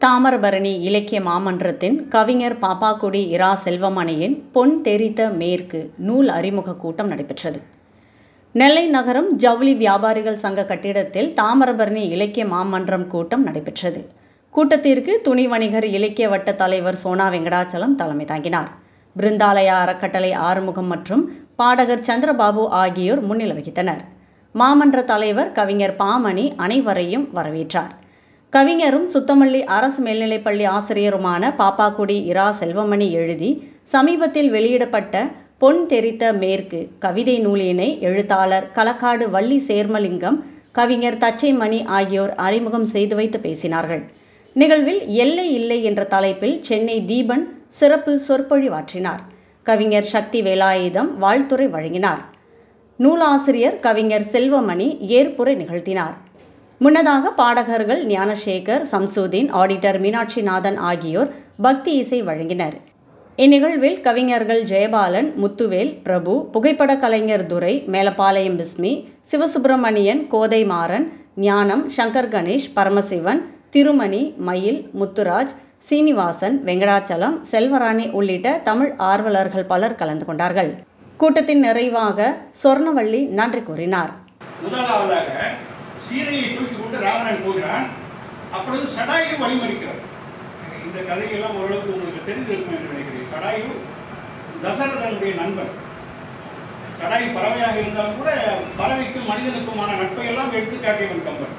தாமிரபரணி இலக்கிய மாமன்றத்தின் கவிஞர் பாப்பாக்குடி இரா செல்வமணியின் பொன் தெரித்த மேற்கு நூல் அறிமுக கூட்டம் நடைபெற்றது நெல்லை நகரம் ஜவுளி வியாபாரிகள் சங்க கட்டிடத்தில் தாமிரபரணி இலக்கிய மாமன்றம் கூட்டம் நடைபெற்றது கூட்டத்திற்கு துணி வணிகர் இலக்கிய வட்ட தலைவர் சோனா வெங்கடாச்சலம் தலைமை தாங்கினார் பிருந்தாலயா அறக்கட்டளை ஆறுமுகம் மற்றும் பாடகர் சந்திரபாபு ஆகியோர் முன்னிலை வகித்தனர் மாமன்ற தலைவர் கவிஞர் பாமணி அனைவரையும் வரவேற்றார் கவிஞரும் சுத்தமல்லி அரசு மேல்நிலைப்பள்ளி ஆசிரியருமான பாப்பாக்குடி இரா செல்வமணி எழுதி சமீபத்தில் வெளியிடப்பட்ட பொன் தெரித்த மேற்கு கவிதை நூலினை எழுத்தாளர் களக்காடு வள்ளி சேர்மலிங்கம் கவிஞர் தச்சைமணி ஆகியோர் அறிமுகம் செய்து வைத்து பேசினார்கள் நிகழ்வில் எல்லை இல்லை என்ற தலைப்பில் சென்னை தீபன் சிறப்பு சொற்பொழிவாற்றினார் கவிஞர் சக்தி வேலாயுதம் வாழ்த்துரை வழங்கினார் நூலாசிரியர் கவிஞர் செல்வமணி ஏற்புரை நிகழ்த்தினார் முன்னதாக பாடகர்கள் ஞானசேகர் சம்சுதீன் ஆடிட்டர் மீனாட்சிநாதன் ஆகியோர் பக்தி இசை வழங்கினர் இந்நிகழ்வில் கவிஞர்கள் ஜெயபாலன் முத்துவேல் பிரபு புகைப்பட கலைஞர் துரை மேலப்பாளையம் பிஸ்மி சிவசுப்பிரமணியன் கோதை மாறன் ஞானம் சங்கர் கணேஷ் பரமசிவன் திருமணி மயில் முத்துராஜ் சீனிவாசன் வெங்கடாச்சலம் செல்வராணி உள்ளிட்ட தமிழ் ஆர்வலர்கள் பலர் கலந்து கொண்டார்கள் கூட்டத்தின் நிறைவாக சொர்ணவள்ளி நன்றி கூறினார் முதலாவதாக சீதையை தூக்கி கொண்டு ராவணன் போகிறான் அப்பொழுது சடாயு வழிமறிக்கிறார் இந்த கதையெல்லாம் ஓரளவுக்கு உங்களுக்கு தெரிந்திருக்கும் என்று நினைக்கிறேன் சடாயு தசரதனுடைய நண்பன் சடாயு பறவையாக இருந்தாலும் கூட பறவைக்கும் மனிதனுக்குமான நட்பை எல்லாம் எடுத்து காட்டியவன் கம்பன்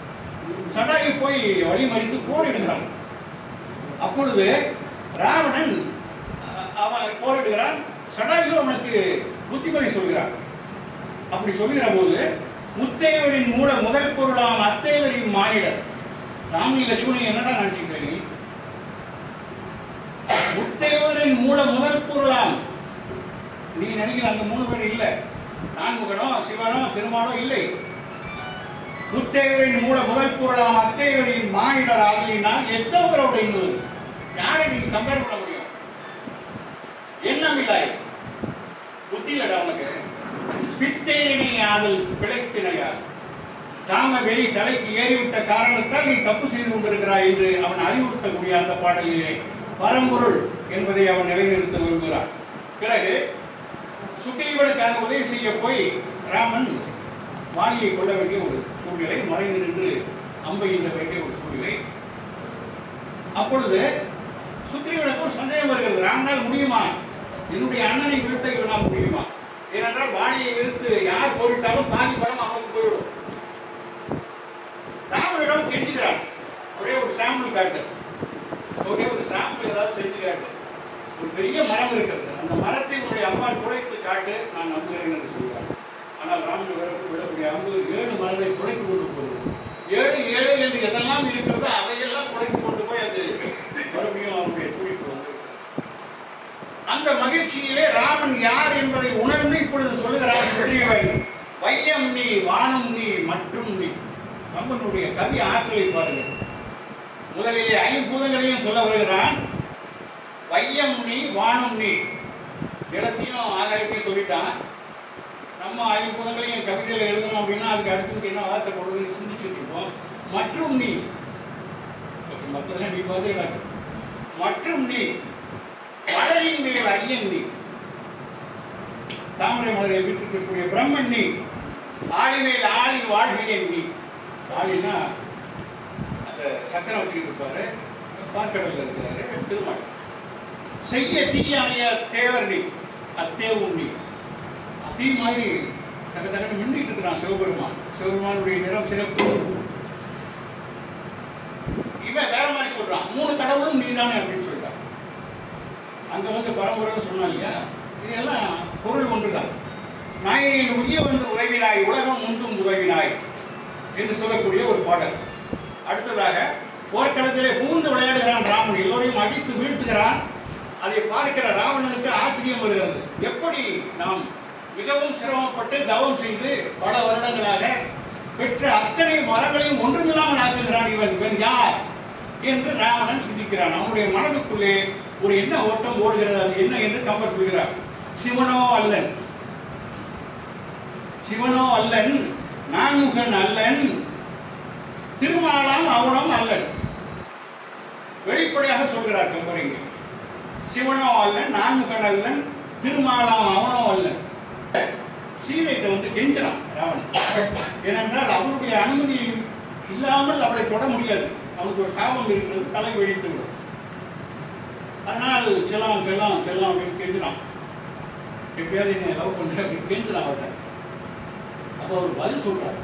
சடாயு போய் வழிமறித்து போரிடுகிறான் அப்பொழுது ராவணன் அ- அவன் போரிடுகிறான் சடாயு அவனுக்கு புத்திமதி சொல்கிறான் அப்படி சொல்லுகிற போது முத்தேவரின் மூல முதல் பொருளாம் அத்தேவரின் மானிடர் ராமி லட்சுமணி என்னடா நினைச்சுக்கிறீங்க நீ? முத்தேவரின் மூல முதல் பொருளாம் நீ நினைக்கிற அந்த மூணு பேர் இல்ல நான்முகனோ சிவனோ திருமாலோ இல்லை முத்தேவரின் மூல முதல் பொருளாம் அத்தேவரின் மானிடர் ஆகலினால் எத்தவரோட இன்னொரு யாரை நீங்க கம்பேர் பண்ண முடியும் எண்ணம் இல்லாய் புத்தி இல்லடா உனக்கு பித்தேரினை ஆதல் பிழைத்தினையார் தாம வெளி தலைக்கு ஏறிவிட்ட காரணத்தால் நீ தப்பு செய்து கொண்டிருக்கிறாய் என்று அவன் அறிவுறுத்தக்கூடிய அந்த பாடலிலே பரம்பொருள் என்பதை அவன் நிலைநிறுத்த விரும்புகிறான் பிறகு சுக்ரீவனுக்காக உதவி செய்ய போய் ராமன் வாலியை கொள்ள வேண்டிய ஒரு சூழ்நிலை மறைந்து நின்று அம்பை என்ற வேண்டிய ஒரு சூழ்நிலை அப்பொழுது சுக்ரீவனுக்கு ஒரு சந்தேகம் வருகிறது ராமனால் முடியுமா என்னுடைய அண்ணனை வீழ்த்த இவனால் முடியுமா ஏனென்றால் வாணியை எதிர்த்து யார் போரிட்டாலும் பாதி படம் அவனுக்கு போய்விடும் ராமனிடம் கெஞ்சுகிறான் ஒரே ஒரு சாம்பிள் காட்டு ஒரே ஒரு சாம்பிள் ஏதாவது செஞ்சு காட்டு ஒரு பெரிய மரம் இருக்கிறது அந்த மரத்தை உன்னுடைய அம்பால் துளைத்து காட்டு நான் நம்புகிறேன் என்று சொல்கிறார் ஆனால் ராமன் விட- விடக்கூடிய அம்பு ஏழு மரத்தை துளைத்து கொண்டு போகுது ஏழு ஏழு என்று எதெல்லாம் இருக்கிறதோ அதையெல்லாம் துளைத்து கொண்டு போய் அது மறுபடியும் அவனுடைய துணிக்கு வந்து அந்த மகிழ்ச்சியிலே ராமன் யார் என்பதை உணர்ந்து இப்பொழுது சொல்லுகிறார் சுக்ரீவன் வையம் நீ வானம் நீ மற்றும் நீ கம்பனுடைய கவி ஆற்றலை பாருங்கள் முதலிலே ஐம்பூதங்களையும் சொல்ல வருகிறான் வையம் நீ வானம் நீ இடத்தையும் ஆகாயத்தையும் சொல்லிட்டான் நம்ம ஐம்பூதங்களையும் கவிதையில் எழுதணும் அப்படின்னா அதுக்கு அடுத்ததுக்கு என்ன வார்த்தை போடுறதுன்னு சிந்திச்சுட்டு இருப்போம் மற்றும் நீ மற்றதெல்லாம் நீ பதில் மற்றும் நீ மலரின் மேல் ஐயன் நீ தாமரை மலரை விட்டுருக்கக்கூடிய பிரம்மன் நீ ஆளி மேல் ஆளி வாழ்கையன் நீ ஆளினா அந்த சக்கரம் வச்சுக்கிட்டு இருப்பாரு பார்க்கடல்ல இருக்கிறாரு திருமால் செய்ய தீ அணைய தேவர் நீ அத்தேவும் நீ தீ மாதிரி தக்க தக்க மின்னிட்டு இருக்கிறான் சிவபெருமான் சிவபெருமானுடைய நிறம் சிறப்பு இவன் வேற மாதிரி சொல்றான் மூணு கடவுளும் நீதானே அப்படின்னு சொல்றான் அங்க வந்து பரம்பரை சொன்னா இல்லையா இதெல்லாம் பொருள் ஒன்றுதான் நாயனின் உய்ய வந்து உறவினாய் உலகம் முந்தும் உறவினாய் என்று சொல்லக்கூடிய ஒரு பாடல் அடுத்ததாக போர்க்களத்திலே பூந்து விளையாடுகிறான் ராமன் எல்லோரையும் அடித்து வீழ்த்துகிறான் அதை பார்க்கிற ராவணனுக்கு ஆச்சரியம் வருகிறது எப்படி நாம் மிகவும் சிரமப்பட்டு தவம் செய்து பல வருடங்களாக பெற்ற அத்தனை மரங்களையும் ஒன்றுமில்லாமல் ஆக்குகிறான் இவன் இவன் யார் என்று ராவணன் சிந்திக்கிறான் அவனுடைய மனதுக்குள்ளே ஒரு என்ன ஓட்டம் ஓடுகிறது அது என்ன என்று கம்பர் சொல்கிறார் சிவனோ அல்லன் சிவனோ அல்லன் நான்முகன் அல்லன் திருமாலாம் அவனும் அல்லன் வெளிப்படையாக சொல்கிறார் கம்பரிங்க சிவனோ அல்லன் நான்முகன் அல்லன் திருமாலாம் அவனோ அல்லன் சீதையை வந்து கெஞ்சலாம் ராவணன் ஏனென்றால் அவருடைய அனுமதி இல்லாமல் அவளை தொட முடியாது அவனுக்கு ஒரு சாபம் இருக்கிறது தலை வெடித்து விடும் அதனால் செல்லாம் செல்லாம் செல்லாம் அப்படின்னு கெஞ்சலாம் எப்படியாவது என்ன லவ் பண்ற அப்படின்னு கெஞ்சலாம் அவர்கிட்ட அப்போ அவர் பதில் சொல்றார்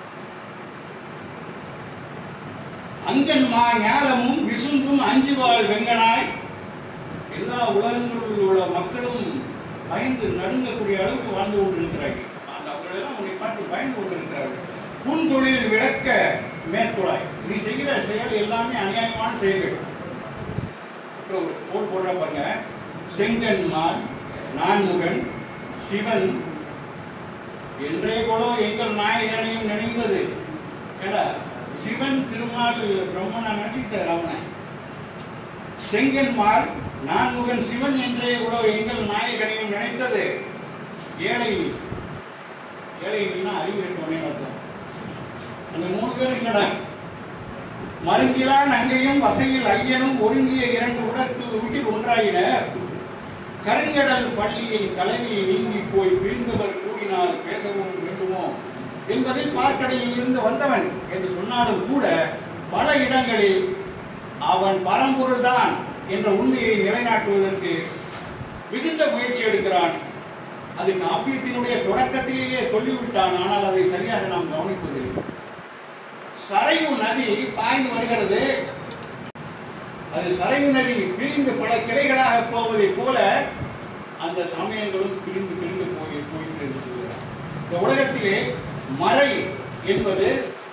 அங்கன் மா ஞாலமும் விசும்பும் அஞ்சுவாள் வெங்கனாய் எல்லா உலகங்களில் உள்ள மக்களும் பயந்து நடுங்கக்கூடிய அளவுக்கு வாழ்ந்து கொண்டிருக்கிறார்கள் அந்த அவர்களெல்லாம் உன்னை பார்த்து பயந்து கொண்டிருக்கிறார்கள் உன் தொழில் விளக்க மேற்கொள்ளாய் நீ செய்கிற செயல் எல்லாமே அநியாயமான செயல்கள் அப்புறம் ஒரு போல் போடுற பாருங்க செங்கன்மான் நான்முகன் சிவன் என்றே கூட எங்கள் நாயகனையும் நினைந்தது ஏடா சிவன் திருமால் பிரம்மனை நினைச்சிட்டார் அவனை செங்கன்மால் நான்முகன் சிவன் என்றே கூட எங்கள் நாயகனையும் நினைத்தது ஏழை நீ ஏழை நீனா அறிவு இருக்கவனே அர்த்தம் அந்த மூணு பேர் இல்லடா மருங்கிலான் அங்கேயும் வசையில் ஐயனும் ஒருங்கிய இரண்டு உடற்கு உயிர் ஒன்றாயினர் கருங்கடல் பள்ளியில் கலனில் நீங்கி போய் பிரிந்தவர் கூடினால் பேசவும் வேண்டுமோ என்பதில் பார்க்கடலில் இருந்து வந்தவன் என்று சொன்னாலும் கூட பல இடங்களில் அவன் பரம்பொருள்தான் என்ற உண்மையை நிலைநாட்டுவதற்கு மிகுந்த முயற்சி எடுக்கிறான் அது காப்பியத்தினுடைய தொடக்கத்திலேயே சொல்லிவிட்டான் ஆனால் அதை சரியாக நாம் கவனிப்பதில்லை சரையு நதி பாய்ந்து வருகிறது அது சரையு நதி பிரிந்து பல கிளைகளாக போவதை போல அந்த சமயங்களும் பிரிந்து பிரிந்து போய் போயிட்டு இருக்கிறார் இந்த உலகத்திலே மறை என்பது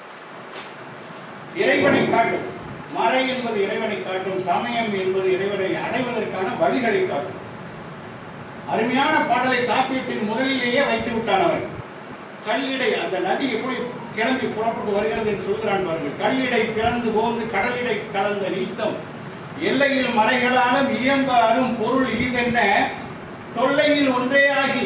இறைவனை காட்டும் மறை என்பது இறைவனை காட்டும் சமயம் என்பது இறைவனை அடைவதற்கான வழிகளை காட்டும் அருமையான பாடலை காப்பியத்தின் முதலிலேயே வைத்து விட்டான் அவன் கல்லிடை அந்த நதி எப்படி கிளம்பி புறப்பட்டு வருகிறது என்று சொல்கிறான் பாருங்கள் கல்லிடை பிறந்து போந்து கடலிடை கலந்த நீத்தம் எல்லையில் மறைகளாலும் இயம்ப அரும் பொருள் இதென்ன தொல்லையில் ஒன்றே ஆகி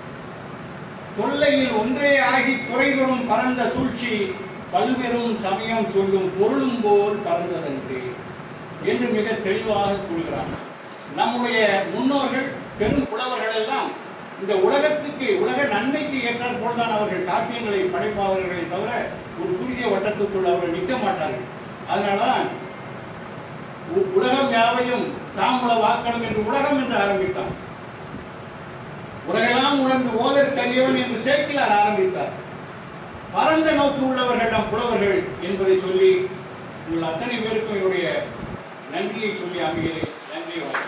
தொல்லையில் ஒன்றே ஆகி துறைதொறும் பரந்த சூழ்ச்சி பல்வெறும் சமயம் சொல்லும் பொருளும் போல் பறந்ததன்று என்று மிக தெளிவாக கூறுகிறான் நம்முடைய முன்னோர்கள் பெரும் புலவர்கள் எல்லாம் இந்த உலகத்துக்கு உலக நன்மைக்கு ஏற்றாற் போல்தான் அவர்கள் காப்பியங்களை படைப்பாளர்களை தவிர ஒரு குறுகிய வட்டத்துக்குள் அவர்கள் நிற்க மாட்டார்கள் அதனாலதான் உ- உலகம் யாவையும் தாமுல வாக்களும் என்று உலகம் என்று ஆரம்பித்தான் உலகெல்லாம் உணர்ந்து ஓதற்கரியவன் என்று சேர்க்கிலார் ஆரம்பித்தார் பரந்த நோக்கு உள்ளவர்கள் நம் புலவர்கள் என்பதை சொல்லி உங்கள் அத்தனை பேருக்கும் என்னுடைய நன்றியை சொல்லி அமைகிறேன் நன்றி வணக்கம்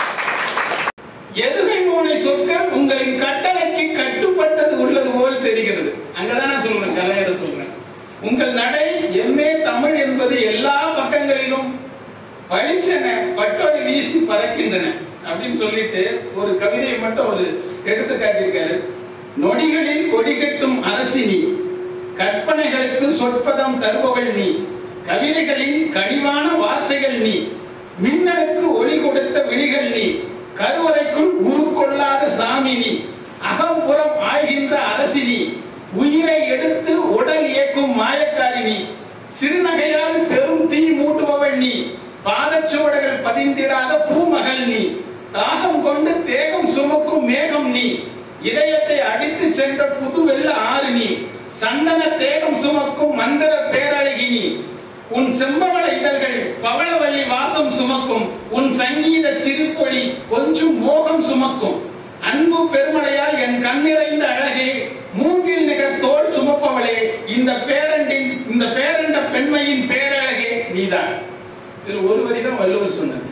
எதுகை மூனை சொற்கள் உங்களின் கட்டளைக்கு கட்டுப்பட்டது உள்ளது போல் தெரிகிறது அங்கதான் நான் சொல்றேன் கதையில சொல்றேன் உங்கள் நடை எம்மே தமிழ் என்பது எல்லா பக்கங்களிலும் பளிச்சென பட்டொளி வீசி பறக்கின்றன அப்படின்னு சொல்லிட்டு ஒரு கவிதையை மட்டும் ஒரு எடுத்து காட்டியிருக்காரு நொடிகளில் கொடி கட்டும் அரசி நீ கற்பனைகளுக்கு சொற்பதம் தருபவள் நீ கவிதைகளின் கனிவான வார்த்தைகள் நீ மின்னலுக்கு ஒளி கொடுத்த விழிகள் நீ கருவறைக்குள் உருக்கொள்ளாத சாமி நீ அகம்புறம் ஆழ்கின்ற அரசி நீ உயிரை எடுத்து உடல் இயக்கும் மாயக்காரி நீ சிறுநகையால் பெரும் தீ மூட்டுபவள் நீ பாதச்சுவடுகள் பதிந்திடாத பூமகள் நீ தாகம் கொண்டு தேகம் சுமக்கும் மேகம் நீ இதயத்தை அடித்து சென்ற புது வெள்ள ஆறு நீ சந்தன தேகம் சுமக்கும் மந்திர பேரழகி நீ உன் செம்பவள இதழ்கள் பவளவல்லி வாசம் சுமக்கும் உன் சங்கீத சிரிப்பொழி கொஞ்சம் மோகம் சுமக்கும் அன்பு பெருமழையால் என் கண்ணிறைந்த அழகே மூங்கில் நிகர் தோல் சுமப்பவளே இந்த பேரண்டின் இந்த பேரண்ட பெண்மையின் பேரழகே நீதான் இதில் ஒரு வரிதான் வள்ளுவர் சொன்னது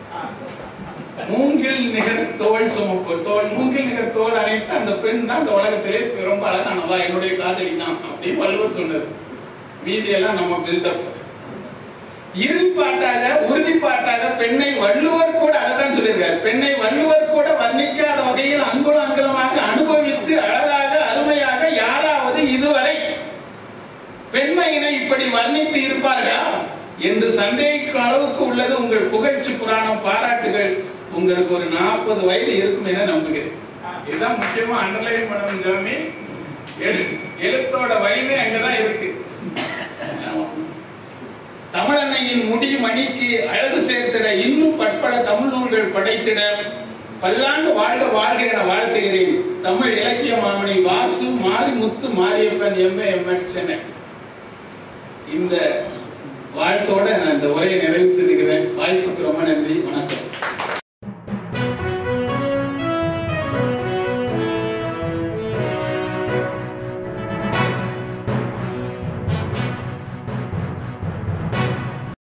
மூங்கில் நிகர் தோல் சுமப்பு தோல் மூங்கில் நிகர் தோல் அனைத்து அந்த பெண் தான் அந்த உலகத்திலே ரொம்ப அழகானவா என்னுடைய காதலி தான் அப்படின்னு வள்ளுவர் சொன்னது மீதியெல்லாம் நம்ம பில்டப் இறுதிப்பாட்டாக உறுதிப்பாட்டாக பெண்ணை வள்ளுவர் கூட அதைத்தான் சொல்லியிருக்காரு பெண்ணை வள்ளுவர் கூட வர்ணிக்காத வகையில் அங்குலம் அங்குலமாக அனுபவித்து அழகாக அருமையாக யாராவது இதுவரை பெண்மையினை இப்படி வர்ணித்து இருப்பார்களா என்று சந்தேகிக்கும் அளவுக்கு உள்ளது உங்கள் புகழ்ச்சி புராணம் பாராட்டுகள் உங்களுக்கு ஒரு நாற்பது வயது இருக்கும் என நம்புகிறேன் இதுதான் முக்கியமா அண்டர்லைன் பண்ணணும் சாமி எழு- எழுத்தோட வலிமை அங்கதான் இருக்கு ஆமா. தமிழன்னை மணியின் முடி மணிக்கு அழகு சேர்த்திட இன்னும் பற்பல தமிழ் நூல்கள் படைத்திட பல்லாண்டு வாழ்க வாழ்க என வாழ்த்துகிறேன் தமிழ் இலக்கிய மாமணி வாசு மாரிமுத்து மாரியப்பன் எம்ஏ எம்என் சென்னை இந்த வாழ்த்தோட நான் இந்த உரையை நிறைவு செய்கிறேன் வாய்ப்புக்கு ரொம்ப நன்றி வணக்கம்